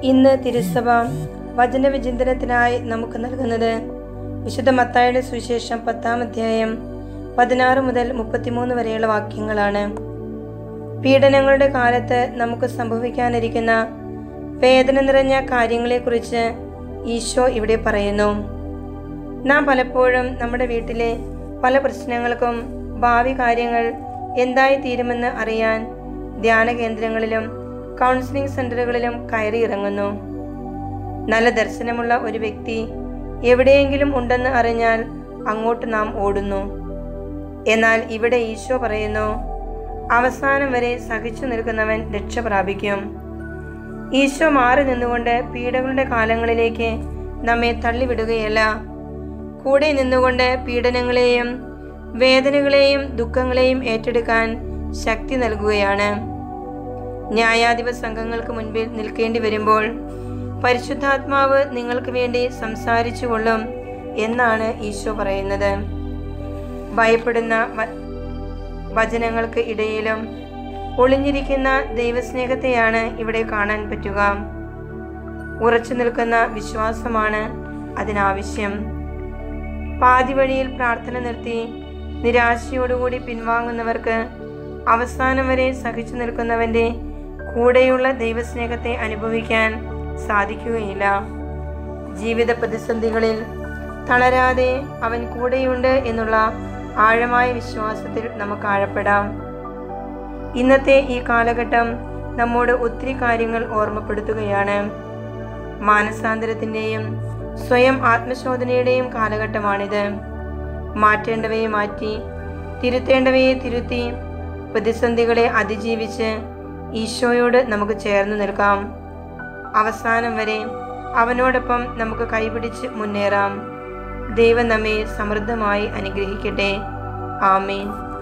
ഇന്ന് തിരുസഭ വചനവിചിന്തനത്തിനായി നമുക്ക് നൽകുന്നത് വിശുദ്ധ മത്തായുടെ സുവിശേഷം പത്താം അധ്യായം പതിനാറ് മുതൽ മുപ്പത്തിമൂന്ന് വരെയുള്ള വാക്യങ്ങളാണ് പീഡനങ്ങളുടെ കാലത്ത് നമുക്ക് സംഭവിക്കാനിരിക്കുന്ന വേദന നിറഞ്ഞ കാര്യങ്ങളെക്കുറിച്ച് ഈശോ ഇവിടെ പറയുന്നു നാം പലപ്പോഴും നമ്മുടെ വീട്ടിലെ പല പ്രശ്നങ്ങൾക്കും ഭാവി കാര്യങ്ങൾ എന്തായി തീരുമെന്ന് അറിയാൻ ധ്യാന കേന്ദ്രങ്ങളിലും കൗൺസിലിംഗ് സെന്ററുകളിലും കയറി ഇറങ്ങുന്നു നല്ല ദർശനമുള്ള ഒരു വ്യക്തി എവിടെയെങ്കിലും ഉണ്ടെന്ന് അറിഞ്ഞാൽ അങ്ങോട്ട് നാം ഓടുന്നു എന്നാൽ ഇവിടെ ഈശോ പറയുന്നു അവസാനം വരെ സഹിച്ചു നിൽക്കുന്നവൻ രക്ഷ പ്രാപിക്കും ഈശോ മാറി നിന്നുകൊണ്ട് പീഡകളുടെ കാലങ്ങളിലേക്ക് നമ്മെ തള്ളിവിടുകയല്ല കൂടെ നിന്നുകൊണ്ട് പീഡനങ്ങളെയും വേദനകളെയും ദുഃഖങ്ങളെയും ഏറ്റെടുക്കാൻ ശക്തി നൽകുകയാണ് ന്യായാധിപ സംഘങ്ങൾക്ക് മുൻപിൽ നിൽക്കേണ്ടി വരുമ്പോൾ പരിശുദ്ധാത്മാവ് നിങ്ങൾക്ക് വേണ്ടി സംസാരിച്ചു കൊള്ളും എന്നാണ് ഈശോ പറയുന്നത് ഭയപ്പെടുന്ന വ- വചനങ്ങൾക്ക് ഇടയിലും ഒളിഞ്ഞിരിക്കുന്ന ദൈവസ്നേഹത്തെയാണ് ഇവിടെ കാണാൻ പറ്റുക ഉറച്ചു നിൽക്കുന്ന വിശ്വാസമാണ് അതിനാവശ്യം പാതി വഴിയിൽ പ്രാർത്ഥന നിർത്തി നിരാശയോടുകൂടി പിൻവാങ്ങുന്നവർക്ക് അവസാനം വരെ സഹിച്ചു നിൽക്കുന്നവന്റെ കൂടെയുള്ള ദൈവസ്നേഹത്തെ അനുഭവിക്കാൻ സാധിക്കുകയില്ല ജീവിത പ്രതിസന്ധികളിൽ തളരാതെ അവൻ കൂടെയുണ്ട് എന്നുള്ള ആഴമായ വിശ്വാസത്തിൽ നമുക്ക് ആഴപ്പെടാം ഇന്നത്തെ ഈ കാലഘട്ടം നമ്മോട് ഒത്തിരി കാര്യങ്ങൾ ഓർമ്മപ്പെടുത്തുകയാണ് മാനസാന്തരത്തിൻ്റെയും സ്വയം ആത്മശോധനയുടെയും കാലഘട്ടമാണിത് മാറ്റേണ്ടവയെ മാറ്റി തിരുത്തേണ്ടവയെ തിരുത്തി പ്രതിസന്ധികളെ അതിജീവിച്ച് ഈശോയോട് നമുക്ക് ചേർന്ന് നിൽക്കാം അവസാനം വരെ അവനോടൊപ്പം നമുക്ക് കൈപിടിച്ച് മുന്നേറാം ദൈവം നമ്മെ സമൃദ്ധമായി അനുഗ്രഹിക്കട്ടെ ആമേൻ